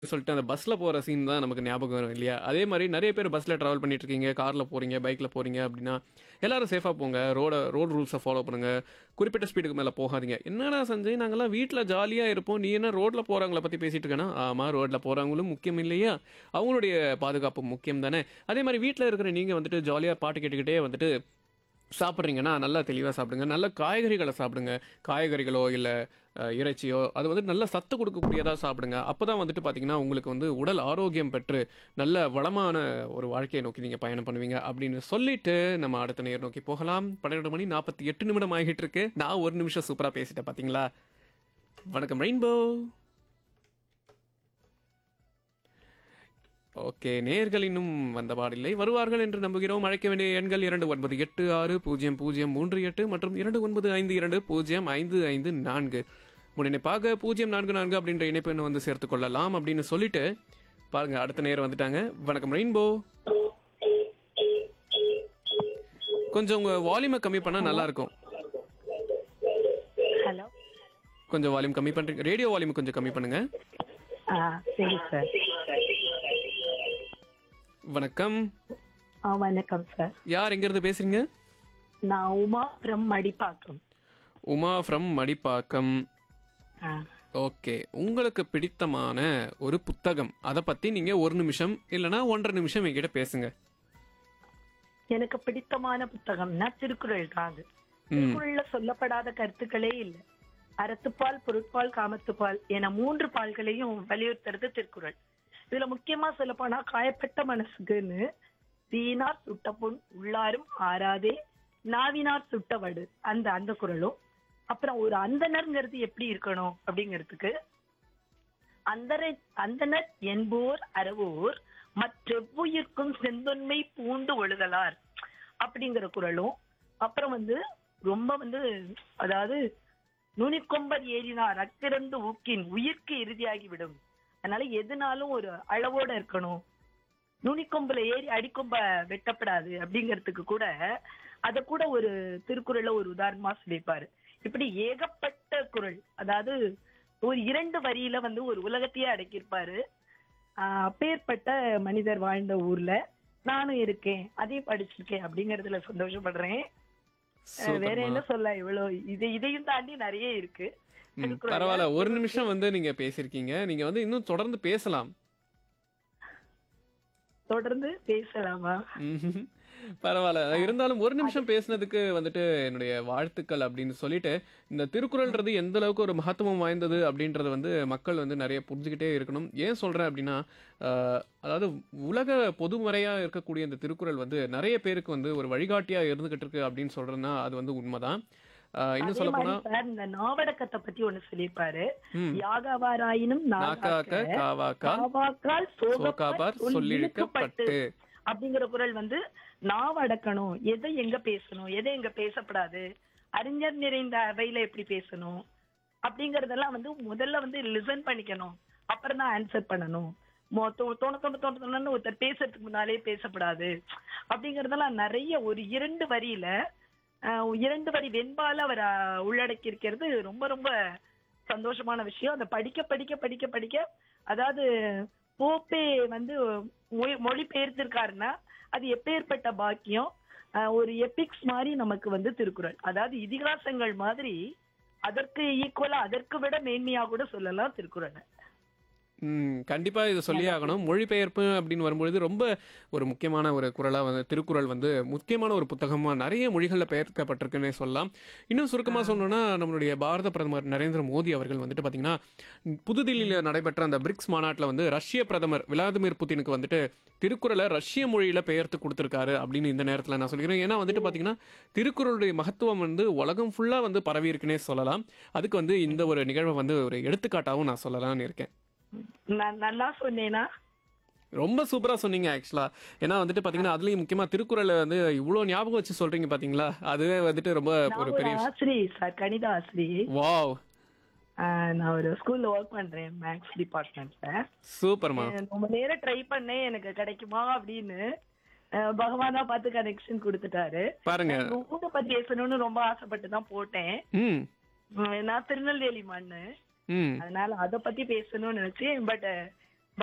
சொல்லிட்டு அந்த பஸ்ல போற சீன் தான் நமக்கு ஞாபகம் வரும் இல்லையா அதே மாதிரி நிறைய பேர் பஸ்ல டிராவல் பண்ணிட்டு இருக்கீங்க கார்ல போறீங்க பைக்ல போறீங்க அப்படின்னா எல்லாரும் சேஃபா போங்க ரோட ரோட் ரூல்ஸை ஃபாலோ பண்ணுங்க குறிப்பிட்ட ஸ்பீடுக்கு மேல போகாதீங்க என்னடா சஞ்சய் நாங்கெல்லாம் வீட்டில் ஜாலியா இருப்போம் நீ என்ன ரோட்ல போறவங்கள பத்தி பேசிட்டு இருக்கேன்னா ஆமா ரோட்ல போறவங்களும் முக்கியம் இல்லையா அவங்களுடைய பாதுகாப்பு முக்கியம் தானே அதே மாதிரி வீட்டில் இருக்கிற நீங்க வந்துட்டு ஜாலியா பாட்டு கேட்டுக்கிட்டே வந்துட்டு சாப்பிட்றீங்கன்னா நல்லா தெளிவாக சாப்பிடுங்க நல்ல காய்கறிகளை சாப்பிடுங்க காய்கறிகளோ இல்லை இறைச்சியோ அது வந்து நல்ல சத்து கொடுக்கக்கூடியதாக சாப்பிடுங்க அப்போ தான் வந்துட்டு பார்த்தீங்கன்னா உங்களுக்கு வந்து உடல் ஆரோக்கியம் பெற்று நல்ல வளமான ஒரு வாழ்க்கையை நோக்கி நீங்கள் பயணம் பண்ணுவீங்க அப்படின்னு சொல்லிட்டு நம்ம அடுத்த நேர் நோக்கி போகலாம் பன்னிரெண்டு மணி நாற்பத்தி எட்டு நிமிடம் ஆகிட்டு இருக்கு நான் ஒரு நிமிஷம் சூப்பராக பேசிட்டேன் பார்த்தீங்களா வணக்கம் ரெயின்போ ஓகே நேர்கள் இன்னும் வந்த பாடில்லை வருவார்கள் என்று நம்புகிறோம் அழைக்க வேண்டிய எண்கள் இரண்டு ஒன்பது எட்டு ஆறு பூஜ்ஜியம் பூஜ்ஜியம் மூன்று எட்டு மற்றும் இரண்டு ஒன்பது ஐந்து இரண்டு பூஜ்ஜியம் ஐந்து ஐந்து நான்கு முன்னிணைப்பாக பூஜ்ஜியம் நான்கு நான்கு அப்படின்ற இணைப்பு எண்ணை வந்து சேர்த்து கொள்ளலாம் அப்படின்னு சொல்லிட்டு பாருங்க அடுத்த நேரம் வந்துட்டாங்க வணக்கம் ரெயின்போ கொஞ்சம் உங்க வால்யூமை கம்மி பண்ணா நல்லா இருக்கும் ஹலோ கொஞ்சம் வால்யூம் கம்மி பண்றீங்க ரேடியோ வால்யூம் கொஞ்சம் கம்மி பண்ணுங்க ஆ சரி சார் வணக்கம் ஆ வணக்கம் சார் யார் எங்க இருந்து பேசுறீங்க நான் உமா ஃப்ரம் மடிப்பாக்கம் உமா ஃப்ரம் மடிப்பாக்கம் ஆ ஓகே உங்களுக்கு பிடித்தமான ஒரு புத்தகம் அதை பத்தி நீங்க ஒரு நிமிஷம் இல்லனா ஒன்றரை நிமிஷம் என்கிட்ட பேசுங்க எனக்கு பிடித்தமான புத்தகம்னா திருக்குறள் தான் அது திருக்குறள்ல சொல்லப்படாத கருத்துக்களே இல்லை அறத்துப்பால் பொருட்பால் காமத்துப்பால் என மூன்று பால்களையும் வலியுறுத்துறது திருக்குறள் இதுல முக்கியமா சொல்ல போனா காயப்பட்ட மனசுக்குன்னு தீனார் சுட்ட பொன் உள்ளாரும் ஆறாதே நாவினார் சுட்டவடு அந்த அந்த குறளும் அப்புறம் ஒரு அந்தனர்ங்கிறது எப்படி இருக்கணும் அப்படிங்கிறதுக்கு அந்தரை அந்தனர் என்போர் அறவோர் மற்றெவ்வுயிர்க்கும் செந்தொன்மை பூண்டு ஒழுகலார் அப்படிங்கிற குறளும் அப்புறம் வந்து ரொம்ப வந்து அதாவது நுனிக்கொம்பர் ஏறினார் அக்கிரந்து ஊக்கின் உயிர்க்கு இறுதியாகி விடும் அதனால எதுனாலும் ஒரு அளவோட இருக்கணும் நுனிக்கொம்புல ஏறி அடிக்கொம்ப வெட்டப்படாது அப்படிங்கிறதுக்கு கூட அத கூட ஒரு திருக்குறள்ல ஒரு உதாரணமா சொல்லியிருப்பாரு இப்படி ஏகப்பட்ட குறள் அதாவது ஒரு இரண்டு வரியில வந்து ஒரு உலகத்தையே அடக்கியிருப்பாரு ஆஹ் அப்பேற்பட்ட மனிதர் வாழ்ந்த ஊர்ல நானும் இருக்கேன் அதையும் படிச்சிருக்கேன் அப்படிங்கறதுல சந்தோஷப்படுறேன் அஹ் வேற சூப்பர்மா. என்ன சொல்ல இவ்வளவு இது இதையும் தாண்டி நிறைய இருக்கு ம், திருக்குறள்ல பரவாயில்ல ஒரு நிமிஷம் வந்து நீங்க பேசியிருக்கீங்க நீங்க வந்து இன்னும் தொடர்ந்து பேசலாம் தொடர்ந்து பேசலாமா ம்ஹும். பரவாயில்ல இருந்தாலும் ஒரு நிமிஷம் பேசுனதுக்கு வந்துட்டு என்னுடைய வாழ்த்துக்கள் அப்படின்னு சொல்லிட்டு இந்த திருக்குறள்ன்றது எந்த அளவுக்கு ஒரு மகத்துவம் வாய்ந்தது அப்படின்றத வந்து மக்கள் வந்து நிறைய புரிஞ்சுக்கிட்டே இருக்கணும் ஏன் சொல்றேன் அப்படின்னா ஆஹ், அதாவது உலக பொதுமறையா இருக்கக்கூடிய இந்த திருக்குறள் வந்து நிறைய பேருக்கு வந்து ஒரு வழிகாட்டியா இருந்துகிட்டு இருக்கு அப்படின்னு சொல்றேன்னா அது வந்து உண்மைதான் ஆஹ், இன்னும் அதே சொல்ல மாதிரி போனா சார் இந்த நாவடக்கத்தை பத்தி ஒண்ணு சொல்லியிருப்பாரு ம். யாகாவாராயினும் நாக்காக்க நாகாக்க காவாக்கா காவாக்கால் சோகாபார் சோகப்பார் சொல் சொல்லிழுக்கப்பட்டு இழுக்கப்பட்டு அப்படிங்கிற குரல் வந்து நாவ அடக்கணும் எதை எங்க பேசணும் எதை எங்க பேசப்படாது அறிஞர் நிறைந்த அவையில எப்படி பேசணும் அப்படிங்கறதெல்லாம் வந்து முதல்ல வந்து லிசன் பண்ணிக்கணும் அப்புறம் தான் ஆன்சர் பண்ணணும் மொ- தோ- தோண தோண தோண தோணுன்னு ஒருத்தர் பேசுறதுக்கு முன்னாலே பேசப்படாது அப்படிங்கறதெல்லாம் நிறைய ஒரு இரண்டு வரியில ஆஹ், இரண்டு வரி வெண்பால அவர் ஆஹ், உள்ளடக்கி இருக்கிறது ரொம்ப ரொம்ப சந்தோஷமான விஷயம் அதை படிக்க படிக்க படிக்க படிக்க அதாவது போப்பே வந்து மொழி மொழி பெயர்த்திருக்காருன்னா அது எப்பேற்பட்ட பாக்கியம் ஆஹ் ஒரு எபிக்ஸ் மாதிரி நமக்கு வந்து திருக்குறள் அதாவது இதிகாசங்கள் மாதிரி அதற்கு ஈக்குவலா அதற்கு விட மேன்மையா கூட சொல்லலாம் திருக்குறளை ம் கண்டிப்பா இதை சொல்லி ஆகணும் மொழிபெயர்ப்பு அப்படின்னு வரும்பொழுது ரொம்ப ஒரு முக்கியமான ஒரு குரலா வந்து திருக்குறள் வந்து முக்கியமான ஒரு புத்தகமா நிறைய மொழிகளில் பெயர்க்கப்பட்டிருக்குன்னே சொல்லலாம் இன்னும் சுருக்கமா சொல்லணும்னா நம்மளுடைய பாரத பிரதமர் நரேந்திர மோடி அவர்கள் வந்துட்டு பாத்தீங்கன்னா புதுதில்லியில் நடைபெற்ற அந்த பிரிக்ஸ் மாநாட்டில் வந்து ரஷ்ய பிரதமர் விளாடிமிர் புதினுக்கு வந்துட்டு திருக்குறளை ரஷ்ய மொழியில பெயர்த்து கொடுத்திருக்காரு அப்படின்னு இந்த நேரத்தில் நான் சொல்லிக்கிறேன் ஏன்னா வந்துட்டு பாத்தீங்கன்னா திருக்குறளுடைய மகத்துவம் வந்து உலகம் ஃபுல்லா வந்து பரவி இருக்குன்னே சொல்லலாம் அதுக்கு வந்து இந்த ஒரு நிகழ்வை வந்து ஒரு எடுத்துக்காட்டாகவும் நான் சொல்லலாம்னு இருக்கேன் நான் நல்லா சொன்னேனா ரொம்ப சூப்பரா சொன்னீங்க ஆக்சுவலா ஏன்னா வந்துட்டு பாத்தீங்கன்னா அதுலயும் முக்கியமா திருக்குறளை வந்து இவ்வளவு ஞாபகம் வச்சு சொல்றீங்க பாத்தீங்களா அதுவே வந்துட்டு ரொம்ப நான் ஒரு ஒரு பெரிய ஆசிரியை சார் கணித ஆசிரியை வாவ் ஆஹ் நான் ஒரு ஸ்கூல்ல ஒர்க் பண்றேன் மேக்ஸ் டிபார்ட்மெண்ட்ல சூப்பர்மா ரொம்ப நேரம் ட்ரை பண்ணேன் எனக்கு கிடைக்குமா அப்படின்னு ஆஹ் பகவானா பார்த்து கனெக்ஷன் கொடுத்துட்டாரு பாருங்க ஊரை பத்தி பேசணும்னு ரொம்ப ஆசைப்பட்டு தான் போட்டேன் ம் உம் நான் திருநெல்வேலி மண்ணு ம் அதனால அத பத்தி பேசணும்னு நினைச்சேன் பட்